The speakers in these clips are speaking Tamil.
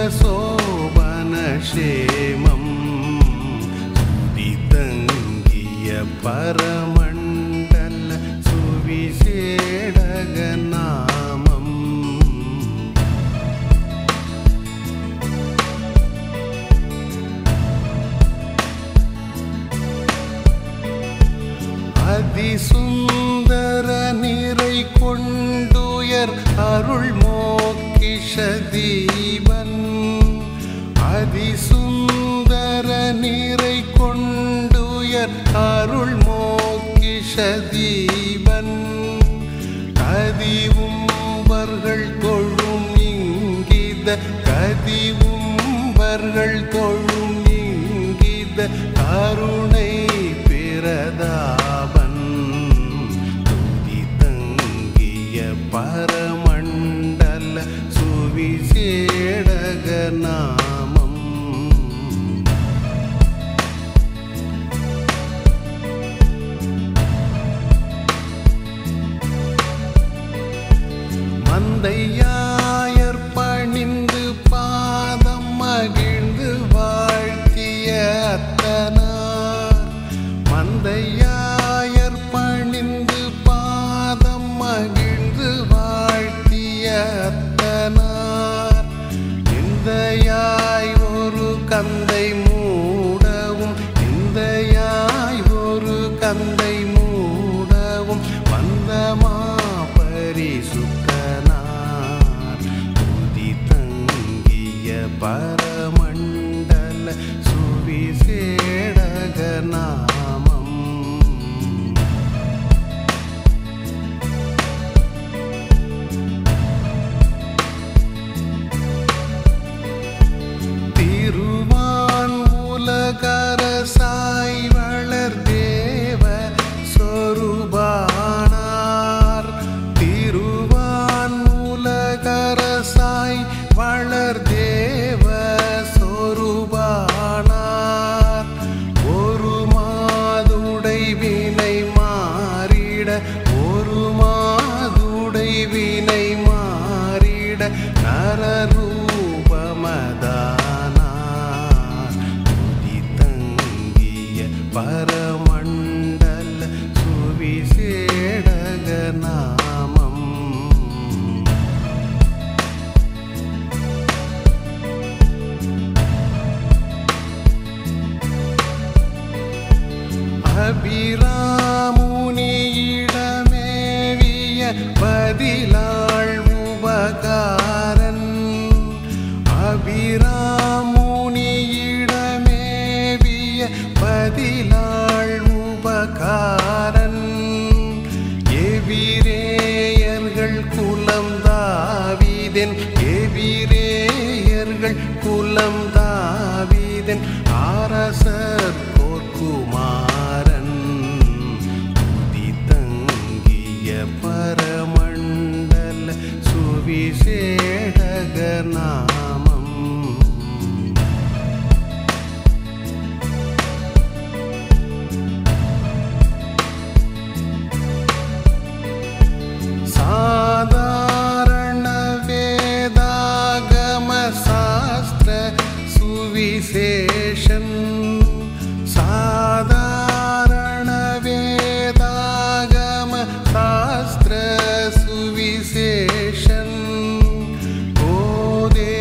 ശോഭനക്ഷേമം തങ്ങിയ പരമണ്ഡല സുവിശേടകനാമം அதிசுந்தர நிறை கொண்டுயர் அருள் மோக்கிஷ தீபன் அதிசுந்தர நிறை கொண்டுயர் அருள் மோக்கிஷ தீபன் கதிவும்பர்கள் தொழும் இங்கித கதிவும்பர்கள் தொழும் இங்கித கருணை பிரதாபன் துதி தங்கிய பரமண்டல சுவிசேடக நாமம் மந்தையாயர் பணிந்து பாதம் மகிழ்ந்து வாழ்த்திய அத்தனார் மந்தையாயர் பணிந்து பாதம் மகிழ்ந்து வாழ்த்திய அத்தனார் இந்த யாய் ஒரு கந்தை மூடவும் இந்த யாய் ஒரு கந்தை மூடவும் வந்தமா பரிசுத்தனார் துதி தங்கிய பரமண்டல சுவிசேடக நாமம் திருவான் உலகரசாய் வளர் தேவ சொருபானார் திருவான் உலகரசாய் வளர் தேவ சொருபானார் ஒரு மாதுடை வினை மாறிட ஒரு மாதுடை வினை மாறிட நரரூபமதானார் துதி தங்கிய பரமண்டல சுவிசேடக நாமம் அபிராமுனியிடமேவிய பதிலாள் உபகாரன் அபிராமுனியிடமேவிய பதிலாள் உபகாரன் எபிரேயர்கள் குலம் தாவிதென் எபிரேயர்கள் குலம் தாவிதென் அரசர் போர்க்குமாரன் துதி தங்கிய பரமண்டல சுவிசேடக நாமம் சாதாரண வேதாகம சாஸ்திர சுவிசேஷன் சாதாரண வேதாகம சாஸ்திர சுவிசேஷன் கோதே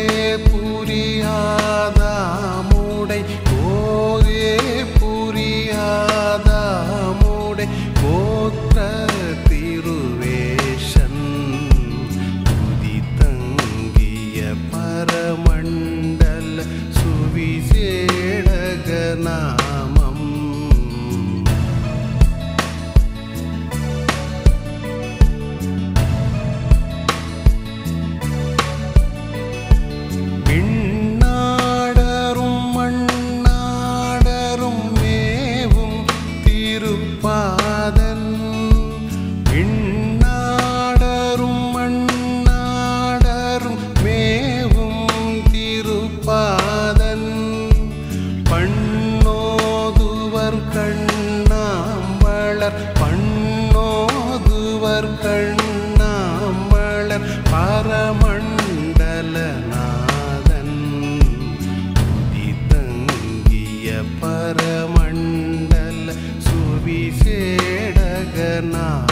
புரியாதாமுடை கோதே புரியாதாமுடை கோத்த திருவேஷன் துதி தங்கிய பரமண்டல சுவிசேடக நாமம் விண்ணாடரும் மண்ணாடரும் மேவும் திருப்பாதன் விண்ணாடரும் மண்ணாடரும் மேவும் திருப்பாதன் பண்ணோதுவர் கண்ணாம்பளர் பண்ணோதுவர் கண்ணாம்பளர் பரமண்டலநாதன் நான்